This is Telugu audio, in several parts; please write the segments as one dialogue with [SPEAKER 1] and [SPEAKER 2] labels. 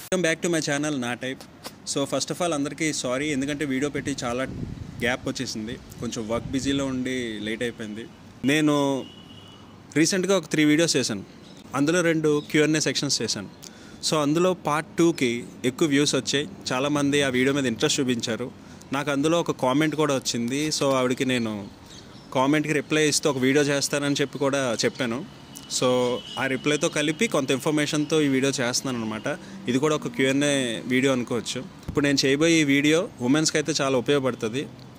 [SPEAKER 1] welcome back to my channel నా type so first of all అందరికీ సారీ ఎందుకంటే వీడియో పెట్టి చాలా గ్యాప్ వచ్చేసింది కొంచెం వర్క్ బిజీలో ఉండి లేట్ అయిపోయింది నేను రీసెంట్గా ఒక త్రీ వీడియోస్ చేశాను అందులో రెండు క్యూఎన్ఏ సెక్షన్స్ చేశాను సో అందులో పార్ట్ టూకి ఎక్కువ వ్యూస్ వచ్చాయి చాలామంది ఆ వీడియో మీద ఇంట్రెస్ట్ చూపించారు నాకు అందులో ఒక కామెంట్ కూడా వచ్చింది సో ఆవిడకి నేను కామెంట్కి రిప్లై ఇస్తూ ఒక వీడియో చేస్తానని చెప్పి కూడా చెప్పాను సో ఆ రిప్లైతో కలిపి కొంత ఇన్ఫర్మేషన్తో ఈ వీడియో చేస్తున్నాను అనమాట ఇది కూడా ఒక క్యూఎన్ఏ వీడియో అనుకోవచ్చు ఇప్పుడు నేను చేయబోయే ఈ వీడియో ఉమెన్స్కి అయితే చాలా ఉపయోగపడుతుంది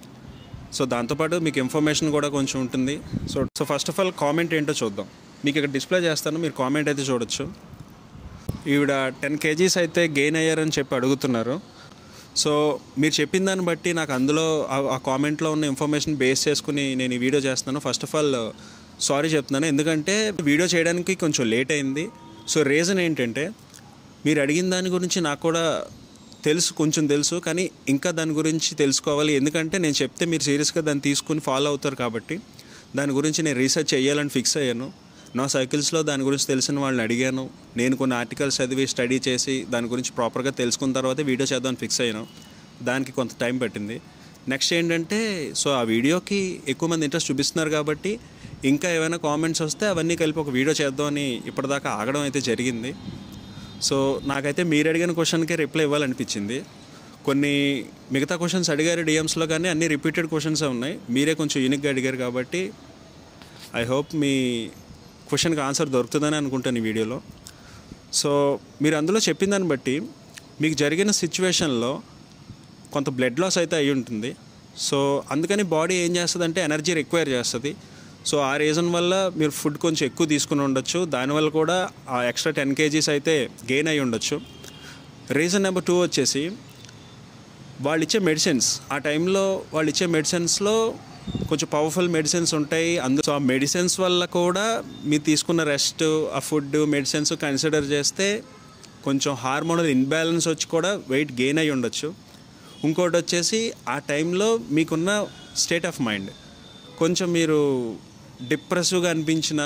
[SPEAKER 1] సో దాంతోపాటు మీకు ఇన్ఫర్మేషన్ కూడా కొంచెం ఉంటుంది so so first of all comment ఏంటో చూద్దాం మీకు ఇక్కడ డిస్ప్లే చేస్తాను మీరు కామెంట్ అయితే చూడొచ్చు ఈవిడ టెన్ కేజీస్ అయితే గెయిన్ అయ్యారని చెప్పి అడుగుతున్నారు సో మీరు చెప్పిన దాన్ని బట్టి నాకు అందులో ఆ- ఆ కామెంట్లో ఉన్న ఇన్ఫర్మేషన్ బేస్ చేసుకుని నేను ఈ వీడియో చేస్తున్నాను ఫస్ట్ ఆఫ్ ఆల్ సారీ చెప్తున్నాను ఎందుకంటే వీడియో చేయడానికి కొంచెం లేట్ అయింది సో రీజన్ ఏంటంటే మీరు అడిగిన దాని గురించి నాకు కూడా తెలుసు కొంచెం తెలుసు కానీ ఇంకా దాని గురించి తెలుసుకోవాలి ఎందుకంటే నేను చెప్తే మీరు సీరియస్గా దాన్ని తీసుకుని ఫాలో అవుతారు కాబట్టి దాని గురించి నేను రీసెర్చ్ చేయాలని ఫిక్స్ అయ్యాను నా సైకిల్స్లో దాని గురించి తెలిసిన వాళ్ళని అడిగాను నేను కొన్ని ఆర్టికల్స్ చదివి స్టడీ చేసి దాని గురించి ప్రాపర్గా తెలుసుకున్న తర్వాత వీడియో చేద్దామని ఫిక్స్ అయ్యాను దానికి కొంత టైం పట్టింది నెక్స్ట్ ఏంటంటే సో ఆ వీడియోకి ఎక్కువ మంది ఇంట్రెస్ట్ చూపిస్తున్నారు కాబట్టి ఇంకా ఏమైనా కామెంట్స్ వస్తే అవన్నీ కలిపి ఒక వీడియో చేద్దామని ఇప్పటిదాకా ఆగడం అయితే జరిగింది సో నాకైతే మీరు అడిగిన క్వశ్చన్కే రిప్లై ఇవ్వాలనిపించింది కొన్ని మిగతా క్వశ్చన్స్ అడిగారు డిఎమ్స్లో కానీ అన్ని రిపీటెడ్ క్వశ్చన్స్ ఉన్నాయి మీరే కొంచెం యూనిక్గా అడిగారు కాబట్టి ఐ హోప్ మీ క్వశ్చన్కి ఆన్సర్ దొరుకుతుందని అనుకుంటాను ఈ వీడియోలో సో మీరు అందులో చెప్పిన దాన్ని బట్టి మీకు జరిగిన సిచ్యువేషన్లో కొంత బ్లడ్ లాస్ అయితే అయి ఉంటుంది సో అందుకని బాడీ ఏం చేస్తుందంటే ఎనర్జీ రిక్వైర్ చేస్తుంది సో ఆ రీజన్ వల్ల మీరు ఫుడ్ కొంచెం ఎక్కువ తీసుకుని ఉండొచ్చు దానివల్ల కూడా ఆ ఎక్స్ట్రా టెన్ కేజీస్ అయితే గెయిన్ అయి ఉండొచ్చు రీజన్ నెంబర్ టూ వచ్చేసి వాళ్ళు ఇచ్చే మెడిసిన్స్ ఆ టైంలో వాళ్ళు ఇచ్చే మెడిసిన్స్లో కొంచెం పవర్ఫుల్ మెడిసిన్స్ ఉంటాయి అందు సో ఆ మెడిసిన్స్ వల్ల కూడా మీరు తీసుకున్న రెస్ట్ ఆ ఫుడ్ మెడిసిన్స్ కన్సిడర్ చేస్తే కొంచెం హార్మోనల్ ఇన్బ్యాలెన్స్ వచ్చి కూడా వెయిట్ గెయిన్ అయి ఉండొచ్చు ఇంకోటి వచ్చేసి ఆ టైంలో మీకున్న స్టేట్ ఆఫ్ మైండ్ కొంచెం మీరు డిప్రెసివ్గా అనిపించిన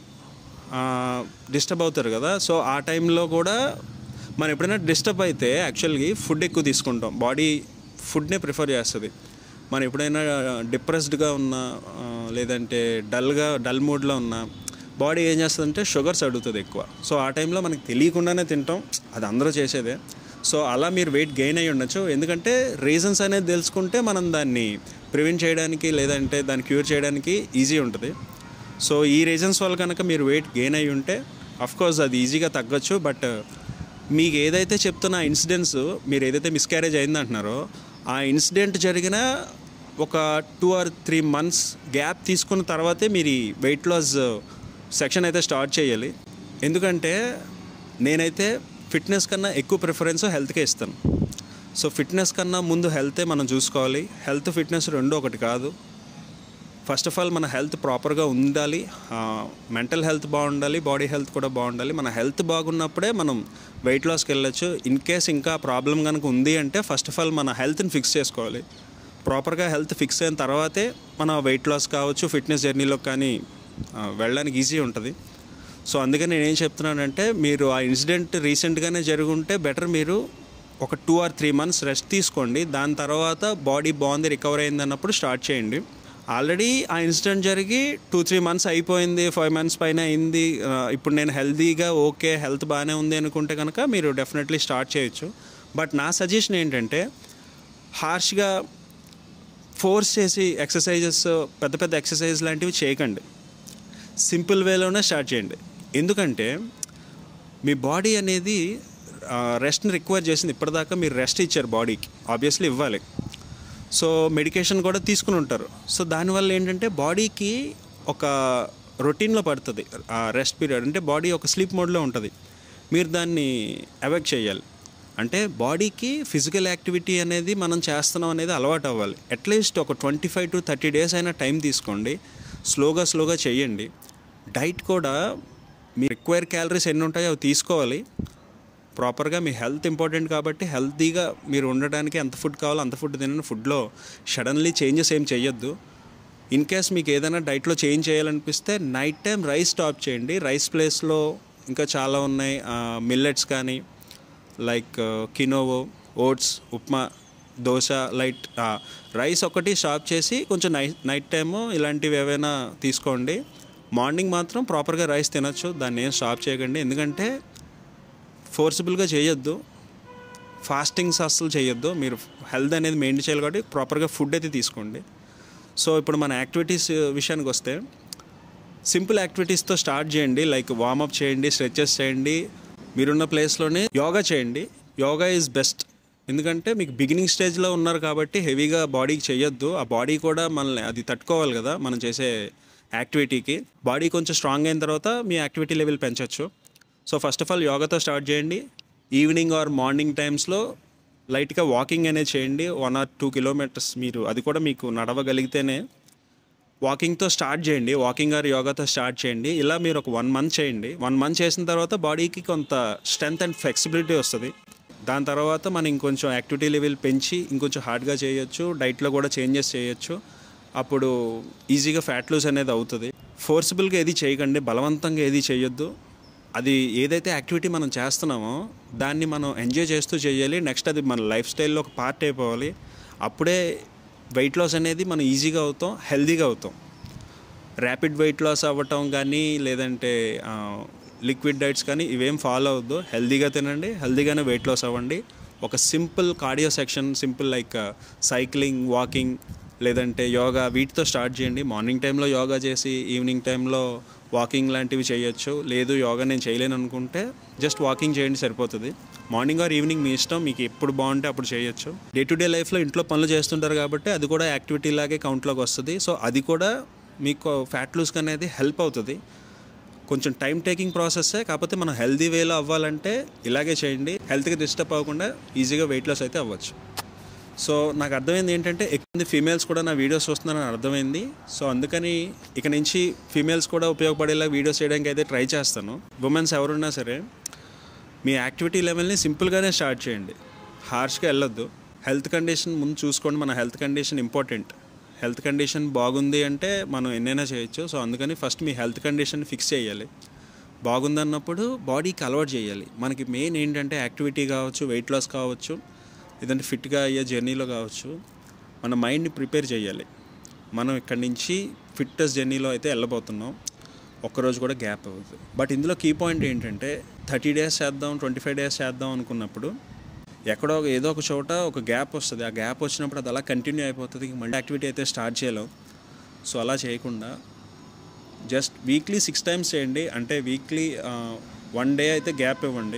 [SPEAKER 1] డిస్టర్బ్ అవుతారు కదా సో ఆ టైంలో కూడా మనం ఎప్పుడైనా డిస్టర్బ్ అయితే యాక్చువల్గా ఫుడ్ ఎక్కువ తీసుకుంటాం బాడీ ఫుడ్నే ప్రిఫర్ చేస్తుంది మనం ఎప్పుడైనా డిప్రెస్డ్గా ఉన్న ఆ, లేదంటే డల్గా డల్ మూడ్లో ఉన్న బాడీ ఏం చేస్తుందంటే షుగర్స్ అడుగుతుంది ఎక్కువ సో ఆ టైంలో మనకి తెలియకుండానే తింటాం అది అందరూ చేసేదే సో అలా మీరు వెయిట్ గెయిన్ అయ్యి ఉండొచ్చు ఎందుకంటే రీజన్స్ అనేది తెలుసుకుంటే మనం దాన్ని ప్రివెంట్ చేయడానికి లేదంటే దాన్ని క్యూర్ చేయడానికి ఈజీ ఉంటుంది సో ఈ రీజన్స్ వల్ల కనుక మీరు వెయిట్ గెయిన్ అయ్యి ఉంటే కోర్స్ అది ఈజీగా తగ్గొచ్చు బట్ మీకు ఏదైతే చెప్తున్న ఇన్సిడెంట్స్ మీరు ఏదైతే మిస్క్యారేజ్ అయింది అంటున్నారో ఆ ఇన్సిడెంట్ జరిగిన ఒక two or three months gap తీసుకున్న తర్వాతే మీరు ఈ వెయిట్ లాస్ సెక్షన్ అయితే స్టార్ట్ చేయాలి ఎందుకంటే నేనైతే ఫిట్నెస్ కన్నా ఎక్కువ ప్రిఫరెన్స్ హెల్త్కే ఇస్తాను సో ఫిట్నెస్ కన్నా ముందు హెల్తే మనం చూసుకోవాలి హెల్త్ ఫిట్నెస్ రెండు ఒకటి కాదు ఫస్ట్ ఆఫ్ ఆల్ మన హెల్త్ ప్రాపర్గా ఉండాలి మెంటల్ హెల్త్ బాగుండాలి బాడీ హెల్త్ కూడా బాగుండాలి మన హెల్త్ బాగున్నప్పుడే మనం వెయిట్ లాస్కి వెళ్ళొచ్చు ఇన్ కేస్ ఇంకా ప్రాబ్లం కనుక ఉంది అంటే ఫస్ట్ ఆఫ్ ఆల్ మన హెల్త్ని ఫిక్స్ చేసుకోవాలి ప్రాపర్గా హెల్త్ ఫిక్స్ అయిన తర్వాతే మన వెయిట్ లాస్ కావచ్చు ఫిట్నెస్ జర్నీలో కానీ ఆ, వెళ్ళడానికి ఈజీ ఉంటుంది సో అందుకని నేను ఏం చెప్తున్నానంటే మీరు ఆ ఇన్సిడెంట్ రీసెంట్గానే జరుగుంటే బెటర్ మీరు ఒక two or three months rest తీసుకోండి దాని తర్వాత బాడీ బాగుంది రికవర్ అయింది అన్నప్పుడు స్టార్ట్ చేయండి ఆల్రెడీ ఆ ఇన్సిడెంట్ జరిగి టూ త్రీ మంత్స్ అయిపోయింది ఫైవ్ మంత్స్ పైన అయింది ఆ, ఇప్పుడు నేను హెల్తీగా ఓకే హెల్త్ బాగానే ఉంది అనుకుంటే కనుక మీరు డెఫినెట్లీ స్టార్ట్ చేయొచ్చు బట్ నా సజెషన్ ఏంటంటే హార్ష్గా ఫోర్స్ చేసి ఎక్సర్సైజెస్ పెద్ద పెద్ద ఎక్సర్సైజ్ లాంటివి చేయకండి సింపుల్ వేలోనే స్టార్ట్ చేయండి ఎందుకంటే మీ బాడీ అనేది రెస్ట్ని రిక్వైర్ చేసింది ఇప్పటిదాకా మీరు రెస్ట్ ఇచ్చారు బాడీకి ఆబ్వియస్లీ ఇవ్వాలి సో మెడికేషన్ కూడా తీసుకుని ఉంటారు సో దానివల్ల ఏంటంటే బాడీకి ఒక రొటీన్లో పడుతుంది ఆ రెస్ట్ పీరియడ్ అంటే బాడీ ఒక స్లీప్ మోడ్లో ఉంటుంది మీరు దాన్ని అవాయిడ్ చేయాలి అంటే బాడీకి ఫిజికల్ యాక్టివిటీ అనేది మనం చేస్తున్నాం అనేది అలవాటు అవ్వాలి అట్లీస్ట్ ఒక twenty five to thirty days అయినా టైం తీసుకోండి స్లోగా స్లోగా చేయండి డైట్ కూడా మీ రిక్వైర్ క్యాలరీస్ ఎన్ని ఉంటాయో అవి తీసుకోవాలి ప్రాపర్గా మీ హెల్త్ ఇంపార్టెంట్ కాబట్టి హెల్తీగా మీరు ఉండడానికి ఎంత ఫుడ్ కావాలో అంత ఫుడ్ తినండి ఫుడ్లో సడన్లీ చేంజెస్ ఏం చేయొద్దు ఇన్ కేస్ మీకు ఏదైనా డైట్లో చేంజ్ చేయాలనిపిస్తే నైట్ టైం రైస్ స్టాప్ చేయండి రైస్ ప్లేస్లో ఇంకా చాలా ఉన్నాయి మిల్లెట్స్ కానీ like quinoa oats upma dosa light rice ఒకటి స్టాప్ చేసి కొంచెం నైట్ నైట్ టైము ఇలాంటివి ఏవైనా తీసుకోండి మార్నింగ్ మాత్రం ప్రాపర్గా రైస్ తినొచ్చు దాన్ని ఏం స్టాప్ చేయకండి ఎందుకంటే ఫోర్సిబుల్గా చేయొద్దు ఫాస్టింగ్స్ అస్సలు చేయొద్దు మీరు హెల్త్ అనేది మెయింటైన్ చేయాలి కాబట్టి ప్రాపర్గా ఫుడ్ అయితే తీసుకోండి సో ఇప్పుడు మన యాక్టివిటీస్ విషయానికి వస్తే సింపుల్ యాక్టివిటీస్తో స్టార్ట్ చేయండి లైక్ వార్మప్ చేయండి స్ట్రెచెస్ చేయండి మీరున్న ప్లేస్లోనే యోగా చేయండి యోగా ఈజ్ బెస్ట్ ఎందుకంటే మీకు బిగినింగ్ స్టేజ్లో ఉన్నారు కాబట్టి హెవీగా బాడీకి చేయొద్దు ఆ బాడీ కూడా మనల్ని అది తట్టుకోవాలి కదా మనం చేసే యాక్టివిటీకి బాడీ కొంచెం స్ట్రాంగ్ అయిన తర్వాత మీ యాక్టివిటీ లెవెల్ పెంచవచ్చు సో ఫస్ట్ ఆఫ్ ఆల్ యోగాతో స్టార్ట్ చేయండి ఈవినింగ్ ఆర్ మార్నింగ్ టైమ్స్లో లైట్గా వాకింగ్ అనేది చేయండి వన్ ఆర్ టూ కిలోమీటర్స్ మీరు అది కూడా మీకు నడవగలిగితేనే వాకింగ్తో స్టార్ట్ చేయండి వాకింగ్ ఆర్ యోగాతో స్టార్ట్ చేయండి ఇలా మీరు ఒక వన్ మంత్ చేయండి వన్ మంత్ చేసిన తర్వాత బాడీకి కొంత స్ట్రెంగ్త్ అండ్ ఫ్లెక్సిబిలిటీ వస్తుంది దాని తర్వాత మనం ఇంకొంచెం యాక్టివిటీ లెవెల్ పెంచి ఇంకొంచెం హార్డ్గా చేయొచ్చు డైట్లో కూడా చేంజెస్ చేయొచ్చు అప్పుడు ఈజీగా ఫ్యాట్ లూస్ అనేది అవుతుంది ఫోర్సిబుల్గా ఏది చేయకండి బలవంతంగా ఏది చేయొద్దు అది ఏదైతే యాక్టివిటీ మనం చేస్తున్నామో దాన్ని మనం ఎంజాయ్ చేస్తూ చేయాలి నెక్స్ట్ అది మన లైఫ్ స్టైల్లో ఒక పార్ట్ అయిపోవాలి అప్పుడే వెయిట్ లాస్ అనేది మనం ఈజీగా అవుతాం హెల్తీగా అవుతాం ర్యాపిడ్ వెయిట్ లాస్ అవ్వటం కానీ లేదంటే లిక్విడ్ డైట్స్ కానీ ఇవేం ఫాలో అవద్దు హెల్తీగా తినండి హెల్తీగానే వెయిట్ లాస్ అవ్వండి ఒక simple cardio section simple like cycling walking లేదంటే యోగా వీటితో స్టార్ట్ చేయండి మార్నింగ్ టైంలో యోగా చేసి ఈవినింగ్ టైంలో వాకింగ్ లాంటివి చేయొచ్చు లేదు యోగా నేను చేయలేను అనుకుంటే జస్ట్ వాకింగ్ చేయండి సరిపోతుంది మార్నింగ్ ఆర్ ఈవినింగ్ మీ ఇష్టం మీకు ఎప్పుడు బాగుంటే అప్పుడు చేయొచ్చు డే టు డే లైఫ్లో ఇంట్లో పనులు చేస్తుంటారు కాబట్టి అది కూడా యాక్టివిటీ లాగే కౌంట్లోకి వస్తుంది సో అది కూడా మీకు ఫ్యాట్ లూస్కి అనేది హెల్ప్ అవుతుంది కొంచెం టైం టేకింగ్ ప్రాసెస్సే కాకపోతే మనం హెల్దీ వేలో అవ్వాలంటే ఇలాగే చేయండి హెల్త్కి డిస్టర్బ్ అవ్వకుండా ఈజీగా వెయిట్ లాస్ అయితే అవ్వచ్చు సో నాకు అర్థమైంది ఏంటంటే ఎక్కువ ఫీమేల్స్ కూడా నా వీడియోస్ చూస్తున్నారని అర్థమైంది సో అందుకని ఇక నుంచి ఫీమేల్స్ కూడా ఉపయోగపడేలా వీడియోస్ చేయడానికి అయితే ట్రై చేస్తాను ఉమెన్స్ ఎవరున్నా సరే మీ యాక్టివిటీ లెవెల్ని సింపుల్గానే స్టార్ట్ చేయండి హార్ష్గా వెళ్ళొద్దు హెల్త్ కండిషన్ ముందు చూసుకోండి మన health condition important health condition బాగుంది అంటే మనం ఎన్నైనా చేయొచ్చు సో అందుకని ఫస్ట్ మీ హెల్త్ కండిషన్ ఫిక్స్ చేయాలి బాగుందన్నప్పుడు బాడీకి అలవాటు చేయాలి మనకి మెయిన్ ఏంటంటే యాక్టివిటీ కావచ్చు వెయిట్ లాస్ కావచ్చు లేదంటే ఫిట్గా అయ్యే జర్నీలో కావచ్చు మన మైండ్ని ప్రిపేర్ చేయాలి మనం ఇక్కడి నుంచి ఫిట్నెస్ జర్నీలో అయితే వెళ్ళబోతున్నాం ఒక్కరోజు కూడా గ్యాప్ అవుతుంది బట్ ఇందులో కీ పాయింట్ ఏంటంటే థర్టీ డేస్ చేద్దాం ట్వంటీ ఫైవ్ డేస్ చేద్దాం అనుకున్నప్పుడు ఎక్కడో ఒక- ఏదో ఒక చోట ఒక గ్యాప్ వస్తుంది ఆ గ్యాప్ వచ్చినప్పుడు అది అలా కంటిన్యూ అయిపోతుంది ఇంక మళ్ళీ యాక్టివిటీ అయితే స్టార్ట్ చేయలేం సో అలా చేయకుండా జస్ట్ వీక్లీ సిక్స్ టైమ్స్ చేయండి అంటే వీక్లీ వన్ డే అయితే గ్యాప్ ఇవ్వండి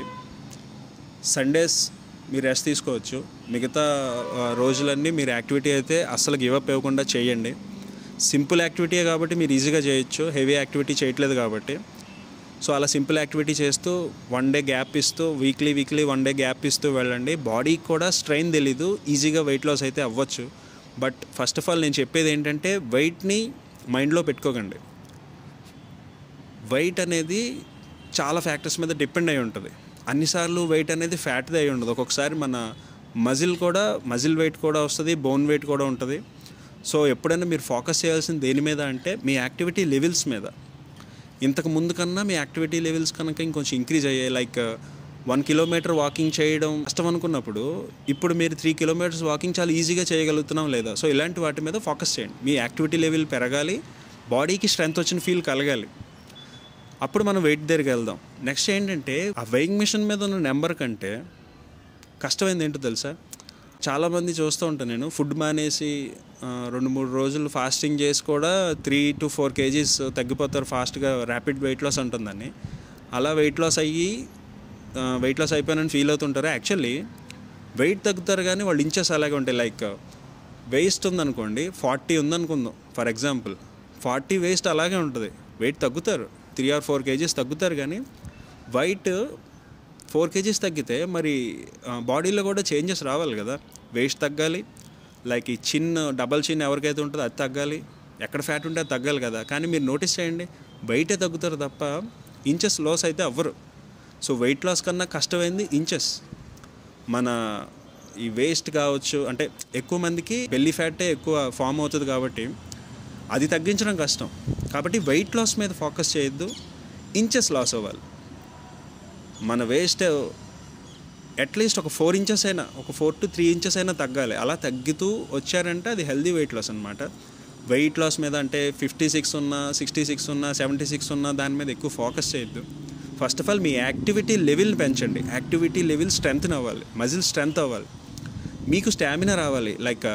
[SPEAKER 1] సండేస్ మీరు రెస్ట్ తీసుకోవచ్చు మిగతా ఆ, రోజులన్నీ మీరు యాక్టివిటీ అయితే అస్సలు గివప్ ఇవ్వకుండా చేయండి సింపుల్ యాక్టివిటీయే కాబట్టి మీరు ఈజీగా చేయొచ్చు హెవీ యాక్టివిటీ చేయట్లేదు కాబట్టి సో అలా సింపుల్ యాక్టివిటీ చేస్తూ వన్ డే గ్యాప్ ఇస్తూ weekly weekly one day gap ఇస్తూ వెళ్ళండి బాడీకి కూడా స్ట్రెయిన్ తెలీదు ఈజీగా వెయిట్ లాస్ అయితే అవ్వచ్చు బట్ ఫస్ట్ ఆఫ్ ఆల్ నేను చెప్పేది ఏంటంటే వెయిట్ని మైండ్లో పెట్టుకోకండి వెయిట్ అనేది చాలా ఫ్యాక్టర్స్ మీద డిపెండ్ అయి ఉంటుంది అన్నిసార్లు వెయిట్ అనేది ఫ్యాట్ది అయి ఉండదు ఒక్కొక్కసారి మన మజిల్ కూడా మజిల్ వెయిట్ కూడా వస్తుంది బోన్ వెయిట్ కూడా ఉంటుంది సో ఎప్పుడైనా మీరు ఫోకస్ చేయాల్సింది దేని మీద అంటే మీ యాక్టివిటీ లెవెల్స్ మీద ఇంతకు ముందు కన్నా మీ యాక్టివిటీ లెవెల్స్ కనుక ఇంకొంచెం ఇంక్రీజ్ అయ్యాయి లైక్ వన్ కిలోమీటర్ వాకింగ్ చేయడం కష్టం అనుకున్నప్పుడు ఇప్పుడు మీరు త్రీ కిలోమీటర్స్ వాకింగ్ చాలా ఈజీగా చేయగలుగుతున్నాం లేదా సో ఇలాంటి వాటి మీద ఫోకస్ చేయండి మీ యాక్టివిటీ లెవెల్ పెరగాలి బాడీకి స్ట్రెంత్ వచ్చిన ఫీల్ కలగాలి అప్పుడు మనం వెయిట్ దగ్గరికి వెళ్దాం నెక్స్ట్ ఏంటంటే ఆ వెయింగ్ మిషన్ మీద ఉన్న నెంబర్ కంటే కష్టమైంది ఏంటో తెలుసా చాలామంది చూస్తూ ఉంటాను నేను ఫుడ్ మానేసి ఆ, రెండు మూడు రోజులు ఫాస్టింగ్ చేసి కూడా త్రీ టు ఫోర్ కేజీస్ తగ్గిపోతారు ఫాస్ట్గా ర్యాపిడ్ వెయిట్ లాస్ ఉంటుందని అలా వెయిట్ లాస్ అయ్యి వెయిట్ లాస్ అయిపోయానని ఫీల్ అవుతుంటారు యాక్చువల్లీ వెయిట్ తగ్గుతారు కానీ వాళ్ళు ఇంచెస్ అలాగే ఉంటాయి లైక్ వేస్ట్ ఉందనుకోండి ఫార్టీ ఉందనుకుందాం ఫర్ ఎగ్జాంపుల్ ఫార్టీ వేస్ట్ అలాగే ఉంటుంది వెయిట్ తగ్గుతారు త్రీ ఆర్ ఫోర్ కేజీస్ తగ్గుతారు కానీ వైట్ ఫోర్ కేజీస్ తగ్గితే మరి బాడీలో కూడా చేంజెస్ రావాలి కదా వెయిట్ తగ్గాలి లైక్ ఈ చిన్ డబల్ చిన్ ఎవరికైతే ఉంటుందో అది తగ్గాలి ఎక్కడ ఫ్యాట్ ఉంటే అది తగ్గాలి కదా కానీ మీరు నోటీస్ చేయండి వెయిటే తగ్గుతారు తప్ప ఇంచెస్ లాస్ అయితే అవ్వరు సో వెయిట్ లాస్ కన్నా కష్టమైంది ఇంచెస్ మన ఈ వేస్ట్ కావచ్చు అంటే ఎక్కువ మందికి బెల్లీ ఫ్యాటే ఎక్కువ ఫామ్ అవుతుంది కాబట్టి అది తగ్గించడం కష్టం కాబట్టి వెయిట్ లాస్ మీద ఫోకస్ చేయొద్దు ఇంచెస్ లాస్ అవ్వాలి మన వేస్ట్ అట్లీస్ట్ ఒక ఫోర్ ఇంచెస్ అయినా ఒక ఫోర్ టు త్రీ ఇంచెస్ అయినా తగ్గాలి అలా తగ్గుతూ వచ్చారంటే అది హెల్దీ వెయిట్ లాస్ అనమాట వెయిట్ లాస్ మీద అంటే ఫిఫ్టీ సిక్స్ ఉన్నా సిక్స్టీ సిక్స్ ఉన్నా సెవెంటీ సిక్స్ ఉన్నా దాని మీద ఎక్కువ ఫోకస్ చేయొద్దు ఫస్ట్ ఆఫ్ ఆల్ మీ యాక్టివిటీ లెవెల్ పెంచండి యాక్టివిటీ లెవెల్ స్ట్రెంగ్త్ అవ్వాలి మజిల్ స్ట్రెంగ్త్ అవ్వాలి మీకు స్టామినా రావాలి లైక్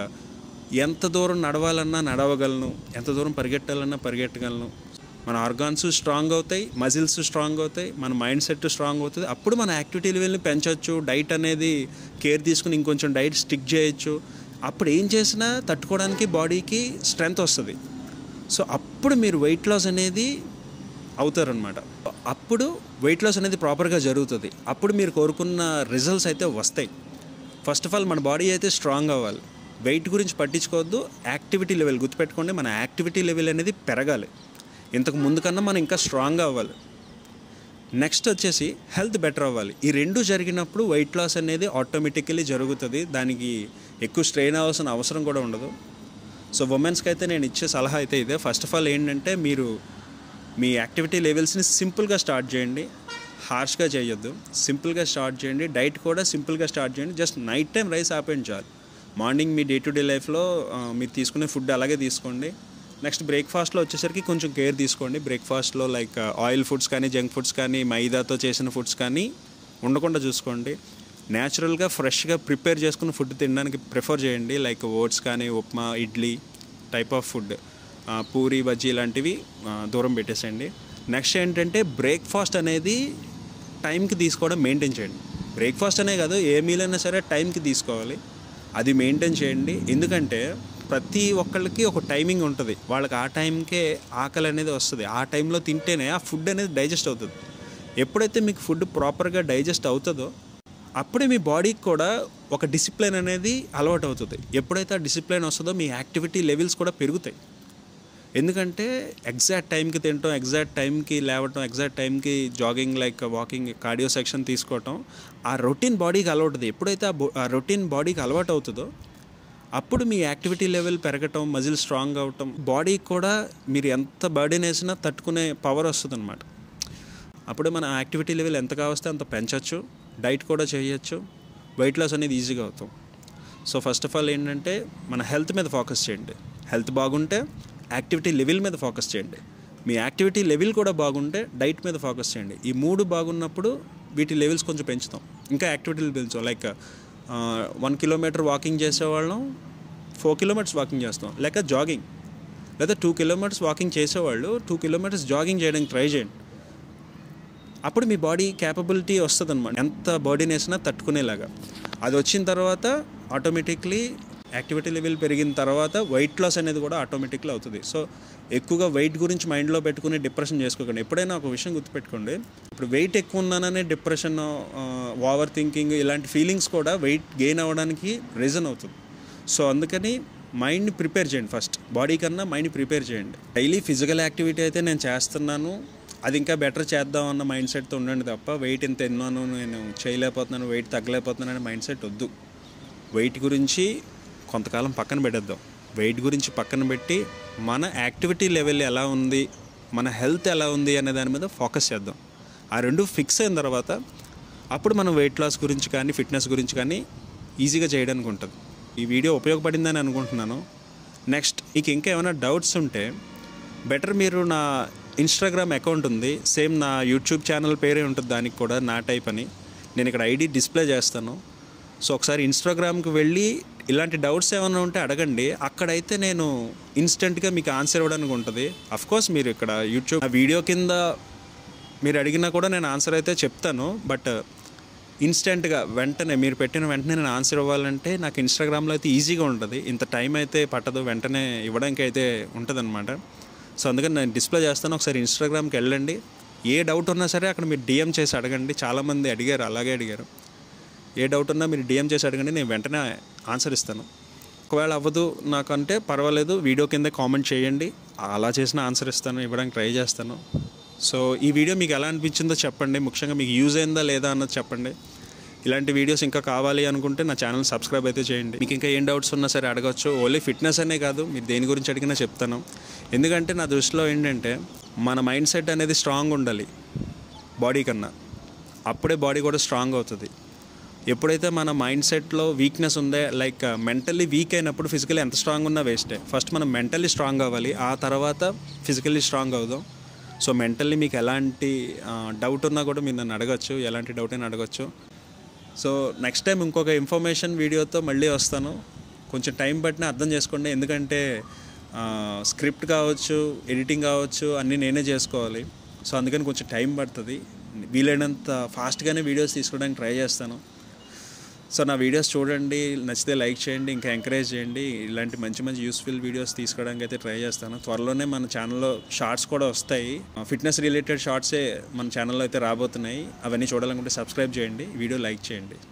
[SPEAKER 1] ఎంత దూరం నడవాలన్నా నడవగలను ఎంత దూరం పరిగెట్టాలన్నా పరిగెట్టగలను మన ఆర్గాన్స్ స్ట్రాంగ్ అవుతాయి మజిల్స్ స్ట్రాంగ్ అవుతాయి మన మైండ్ సెట్ స్ట్రాంగ్ అవుతుంది అప్పుడు మన యాక్టివిటీ లెవెల్ని పెంచవచ్చు డైట్ అనేది కేర్ తీసుకుని ఇంకొంచెం డైట్ స్టిక్ చేయొచ్చు అప్పుడు ఏం చేసినా తట్టుకోవడానికి బాడీకి స్ట్రెంగ్త్ వస్తుంది సో అప్పుడు మీరు వెయిట్ లాస్ అనేది అవుతారనమాట అప్పుడు వెయిట్ లాస్ అనేది ప్రాపర్గా జరుగుతుంది అప్పుడు మీరు కోరుకున్న రిజల్ట్స్ అయితే వస్తాయి ఫస్ట్ ఆఫ్ ఆల్ మన బాడీ అయితే స్ట్రాంగ్ అవ్వాలి వెయిట్ గురించి పట్టించుకోవద్దు యాక్టివిటీ లెవెల్ గుర్తుపెట్టుకోండి మన యాక్టివిటీ లెవెల్ అనేది పెరగాలి ఇంతకు ముందు కన్నా మనం ఇంకా స్ట్రాంగ్ అవ్వాలి నెక్స్ట్ వచ్చేసి హెల్త్ బెటర్ అవ్వాలి ఈ రెండు జరిగినప్పుడు వెయిట్ లాస్ అనేది ఆటోమేటికలీ జరుగుతుంది దానికి ఎక్కువ స్ట్రెయిన్ అవ్వాల్సిన అవసరం కూడా ఉండదు సో ఉమెన్స్కి అయితే నేను ఇచ్చే సలహా అయితే ఇదే ఫస్ట్ ఆఫ్ ఆల్ ఏంటంటే మీరు మీ యాక్టివిటీ లెవెల్స్ని సింపుల్గా స్టార్ట్ చేయండి హార్ష్గా చేయొద్దు సింపుల్గా స్టార్ట్ చేయండి డైట్ కూడా సింపుల్గా స్టార్ట్ చేయండి జస్ట్ నైట్ టైం రైస్ ఆపేయండి చాలు మార్నింగ్ మీ డే టు డే లైఫ్లో మీరు తీసుకునే ఫుడ్ అలాగే తీసుకోండి నెక్స్ట్ బ్రేక్ఫాస్ట్లో వచ్చేసరికి కొంచెం కేర్ తీసుకోండి బ్రేక్ఫాస్ట్లో లైక్ ఆయిల్ ఫుడ్స్ కానీ జంక్ ఫుడ్స్ కానీ మైదాతో చేసిన ఫుడ్స్ కానీ ఉండకుండా చూసుకోండి న్యాచురల్గా ఫ్రెష్గా ప్రిపేర్ చేసుకున్న ఫుడ్ తినడానికి ప్రిఫర్ చేయండి లైక్ ఓట్స్ కానీ upma idli type of food puri bajji ఇలాంటివి ఆ, దూరం పెట్టేసేయండి నెక్స్ట్ ఏంటంటే బ్రేక్ఫాస్ట్ అనేది టైంకి తీసుకోవడం మెయింటైన్ చేయండి బ్రేక్ఫాస్ట్ అనే కాదు ఏ మీల్ అయినా సరే టైంకి తీసుకోవాలి అది మెయింటైన్ చేయండి ఎందుకంటే ప్రతి ఒక్కళ్ళకి ఒక టైమింగ్ ఉంటుంది వాళ్ళకి ఆ టైంకే ఆకలి అనేది వస్తుంది ఆ టైంలో తింటేనే ఆ ఫుడ్ అనేది డైజెస్ట్ అవుతుంది ఎప్పుడైతే మీకు ఫుడ్ ప్రాపర్గా డైజెస్ట్ అవుతుందో అప్పుడే మీ బాడీకి కూడా ఒక డిసిప్లిన్ అనేది అలవాటు అవుతుంది ఎప్పుడైతే ఆ డిసిప్లిన్ వస్తుందో మీ యాక్టివిటీ లెవెల్స్ కూడా పెరుగుతాయి ఎందుకంటే ఎగ్జాక్ట్ టైంకి తినటం ఎగ్జాక్ట్ టైంకి లేవటం ఎగ్జాక్ట్ టైంకి jogging like walking cardio section తీసుకోవటం ఆ రొటీన్ బాడీకి అలవాటు ఎప్పుడైతే ఆ బో- ఆ రొటీన్ బాడీకి అలవాటు అవుతుందో అప్పుడు మీ యాక్టివిటీ లెవెల్ పెరగటం మజిల్ స్ట్రాంగ్ అవటం బాడీకి కూడా మీరు ఎంత బర్డెన్ వేసినా తట్టుకునే పవర్ వస్తుంది అనమాట అప్పుడు మన యాక్టివిటీ లెవెల్ ఎంత కావస్తే అంత పెంచవచ్చు డైట్ కూడా చేయొచ్చు వెయిట్ లాస్ అనేది ఈజీగా అవుతాం సో ఫస్ట్ ఆఫ్ ఆల్ ఏంటంటే మన హెల్త్ మీద ఫోకస్ చేయండి హెల్త్ బాగుంటే యాక్టివిటీ లెవెల్ మీద ఫోకస్ చేయండి మీ యాక్టివిటీ లెవెల్ కూడా బాగుంటే డైట్ మీద ఫోకస్ చేయండి ఈ మూడు బాగున్నప్పుడు వీటి లెవెల్స్ కొంచెం పెంచుతాం ఇంకా యాక్టివిటీలు పెంచుతాం లైక్ వన్ కిలోమీటర్ వాకింగ్ చేసేవాళ్ళం ఫోర్ కిలోమీటర్స్ వాకింగ్ చేస్తాం లేక జాగింగ్ లేదా టూ కిలోమీటర్స్ వాకింగ్ చేసేవాళ్ళు టూ కిలోమీటర్స్ జాగింగ్ చేయడానికి ట్రై చేయండి అప్పుడు మీ బాడీ క్యాపబిలిటీ వస్తుంది అనమాట ఎంత బాడీని వేసినా తట్టుకునేలాగా అది వచ్చిన తర్వాత ఆటోమేటిక్లీ యాక్టివిటీ లెవెల్ పెరిగిన తర్వాత వెయిట్ లాస్ అనేది కూడా ఆటోమేటిక్లీ అవుతుంది సో ఎక్కువగా వెయిట్ గురించి మైండ్లో పెట్టుకుని డిప్రెషన్ చేసుకోకండి ఎప్పుడైనా ఒక విషయం గుర్తుపెట్టుకోండి ఇప్పుడు వెయిట్ ఎక్కువ ఉన్నాననే డిప్రెషన్ ఓవర్ థింకింగ్ ఇలాంటి ఫీలింగ్స్ కూడా వెయిట్ గెయిన్ అవ్వడానికి రీజన్ అవుతుంది సో అందుకని మైండ్ని ప్రిపేర్ చేయండి ఫస్ట్ బాడీ కన్నా మైండ్ని ప్రిపేర్ చేయండి డైలీ ఫిజికల్ యాక్టివిటీ అయితే నేను చేస్తున్నాను అది ఇంకా బెటర్ చేద్దాం అన్న మైండ్ సెట్తో ఉండండి తప్ప వెయిట్ ఇంత ఎన్నాను నేను చేయలేకపోతున్నాను వెయిట్ తగ్గలేకపోతున్నాను అనే మైండ్ సెట్ వద్దు వెయిట్ గురించి కొంతకాలం పక్కన పెట్టేద్దాం వెయిట్ గురించి పక్కన పెట్టి మన యాక్టివిటీ లెవెల్ ఎలా ఉంది మన హెల్త్ ఎలా ఉంది అనే దాని మీద ఫోకస్ చేద్దాం ఆ రెండు ఫిక్స్ అయిన తర్వాత అప్పుడు మనం వెయిట్ లాస్ గురించి కానీ ఫిట్నెస్ గురించి కానీ ఈజీగా చేయడానికి ఉంటుంది ఈ వీడియో ఉపయోగపడిందని అనుకుంటున్నాను నెక్స్ట్ మీకు ఇంకా ఏమైనా డౌట్స్ ఉంటే బెటర్ మీరు నా ఇన్స్టాగ్రామ్ అకౌంట్ ఉంది సేమ్ నా యూట్యూబ్ ఛానల్ పేరే ఉంటుంది దానికి కూడా నా టైప్ అని నేను ఇక్కడ ఐడి డిస్ప్లే చేస్తాను సో ఒకసారి ఇన్స్టాగ్రామ్కి వెళ్ళి ఇలాంటి డౌట్స్ ఏమైనా ఉంటే అడగండి అక్కడైతే నేను ఇన్స్టెంట్గా మీకు ఆన్సర్ ఇవ్వడానికి ఉంటుంది కోర్స్ మీరు ఇక్కడ యూట్యూబ్ ఆ వీడియో కింద మీరు అడిగినా కూడా నేను ఆన్సర్ అయితే చెప్తాను బట్ ఇన్స్టెంట్గా వెంటనే మీరు పెట్టిన వెంటనే నేను ఆన్సర్ ఇవ్వాలంటే నాకు ఇన్స్టాగ్రామ్లో అయితే ఈజీగా ఉంటుంది ఇంత టైం అయితే పట్టదు వెంటనే ఇవ్వడానికి అయితే ఉంటుందన్నమాట సో అందుకని నేను డిస్ప్లే చేస్తాను ఒకసారి ఇన్స్టాగ్రామ్కి వెళ్ళండి ఏ డౌట్ ఉన్నా సరే అక్కడ మీరు డిఎం చేసి అడగండి చాలామంది అడిగారు అలాగే అడిగారు ఏ డౌట్ ఉన్నా మీరు డిఎం చేసి అడగండి నేను వెంటనే ఆన్సర్ ఇస్తాను ఒకవేళ అవ్వదు నాకంటే పర్వాలేదు వీడియో కింద కామెంట్ చేయండి అలా చేసిన ఆన్సర్ ఇస్తాను ఇవ్వడానికి ట్రై చేస్తాను సో ఈ వీడియో మీకు ఎలా అనిపించిందో చెప్పండి ముఖ్యంగా మీకు యూజ్ అయిందా లేదా అన్నది చెప్పండి ఇలాంటి వీడియోస్ ఇంకా కావాలి అనుకుంటే నా ఛానల్ సబ్స్క్రైబ్ అయితే చేయండి మీకు ఇంకా ఏం డౌట్స్ ఉన్నా సరే అడగచ్చు ఓన్లీ ఫిట్నెస్ అనే కాదు మీరు దేని గురించి అడిగినా చెప్తాను ఎందుకంటే నా దృష్టిలో ఏంటంటే మన మైండ్ సెట్ అనేది స్ట్రాంగ్ ఉండాలి బాడీ కన్నా అప్పుడే బాడీ కూడా స్ట్రాంగ్ అవుతుంది ఎప్పుడైతే మన మైండ్ సెట్లో వీక్నెస్ ఉందే లైక్ మెంటల్లీ వీక్ అయినప్పుడు ఫిజికల్లీ ఎంత స్ట్రాంగ్ ఉన్నా వేస్టే ఫస్ట్ మనం మెంటల్లీ స్ట్రాంగ్ అవ్వాలి ఆ తర్వాత ఫిజికల్లీ స్ట్రాంగ్ అవుదాం సో మెంటల్లీ మీకు ఎలాంటి డౌట్ ఉన్నా కూడా మీరు నన్ను అడగచ్చు ఎలాంటి డౌట్ అయినా అడగచ్చు సో నెక్స్ట్ టైం ఇంకొక ఇన్ఫర్మేషన్ వీడియోతో మళ్ళీ వస్తాను కొంచెం టైం పట్టిన అర్థం చేసుకోండి ఎందుకంటే స్క్రిప్ట్ కావచ్చు ఎడిటింగ్ కావచ్చు అన్నీ నేనే చేసుకోవాలి సో అందుకని కొంచెం టైం పడుతుంది వీలైనంత ఫాస్ట్గానే వీడియోస్ తీసుకోవడానికి ట్రై చేస్తాను సో నా వీడియోస్ చూడండి నచ్చితే లైక్ చేయండి ఇంకా ఎంకరేజ్ చేయండి ఇలాంటి మంచి మంచి యూస్ఫుల్ వీడియోస్ తీసుకోవడానికి అయితే ట్రై చేస్తాను త్వరలోనే మన ఛానల్లో షార్ట్స్ కూడా వస్తాయి ఫిట్నెస్ రిలేటెడ్ షార్ట్సే మన ఛానల్లో అయితే రాబోతున్నాయి అవన్నీ చూడాలనుకుంటే సబ్స్క్రైబ్ చేయండి వీడియో లైక్ చేయండి